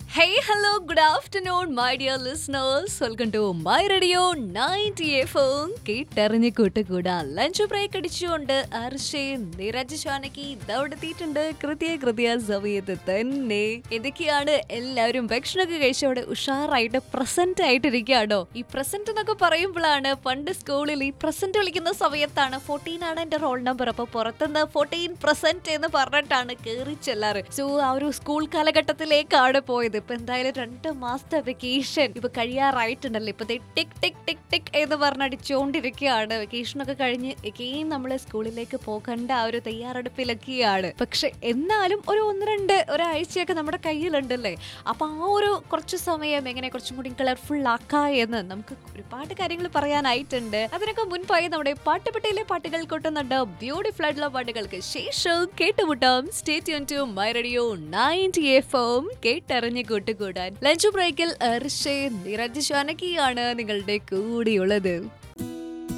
Hey, hello, good afternoon, my dear listeners. Welcome to my radio 90 FM. കേട്ടറിഞ്ഞ് കൂട്ടുകൂടാ lunch break അടിച്ചുകൊണ്ട് അർഷയും നിരജ് ഷാനക്കി ഇതവിടെത്തിയിട്ടുണ്ട് കൃത്യ കൃത്യ സമയത്ത് തന്നെ എന്തൊക്കെയാണ് എല്ലാവരും ഭക്ഷണമൊക്കെ കഴിച്ചവിടെ ഉഷാറായിട്ട് പ്രസന്റ് ആയിട്ടിരിക്കുകയാണോ ഈ പ്രസന്റ് എന്നൊക്കെ പറയുമ്പോഴാണ് പണ്ട് സ്കൂളിൽ ഈ പ്രസന്റ് വിളിക്കുന്ന സമയത്താണ് ഫോർട്ടീൻ ആണ് എന്റെ റോൾ നമ്പർ അപ്പൊ പുറത്തുനിന്ന് ഫോർട്ടീൻ പ്രസന്റ് എന്ന് പറഞ്ഞിട്ടാണ് കയറി ചെല്ലാറ് സോ ആ ഒരു സ്കൂൾ കാലഘട്ടത്തിലേക്കാണ് പോയത് ഇപ്പൊ എന്തായാലും രണ്ട് മാസത്തെ വെക്കേഷൻ ഇപ്പൊ കഴിയാറായിട്ടുണ്ടല്ലോ ഇപ്പൊ ദേ ടിക് ടിക് ടിക് ടിക് എന്ന് പറഞ്ഞടിച്ചുകൊണ്ടിരിക്കുകയാണ് വെക്കേഷൻ ഒക്കെ കഴിഞ്ഞ് എക്കെയും നമ്മള് സ്കൂളിലേക്ക് പോകേണ്ട ആ ഒരു തയ്യാറെടുപ്പിലൊക്കെയാണ് പക്ഷെ എന്നാലും ഒരു ഒന്ന് രണ്ട് ഒരാഴ്ചയൊക്കെ നമ്മുടെ കയ്യിലുണ്ടല്ലേ അപ്പൊ ആ ഒരു കുറച്ച് സമയം എങ്ങനെ കുറച്ചും കൂടി കളർഫുൾ ആക്കാ എന്ന് നമുക്ക് ഒരുപാട് കാര്യങ്ങൾ പറയാനായിട്ടുണ്ട് അതിനൊക്കെ മുൻപായി നമ്മുടെ പാട്ടുപെട്ടിയിലെ പാട്ടുകൾ കൊട്ടുന്നുണ്ട് ബ്യൂട്ടിഫുൾ ആയിട്ടുള്ള പാട്ടുകൾക്ക് ശേഷം കേട്ടുമുട്ടാം stay tune to my radio ninety F M കേട്ടറിഞ്ഞ് കൂട്ടുകൂടാൻ ലഞ്ച് ബ്രേക്കിൽ അർഷേ നിരജ് ഷാനകിയാണ് നിങ്ങളുടെ കൂടെയുള്ളത്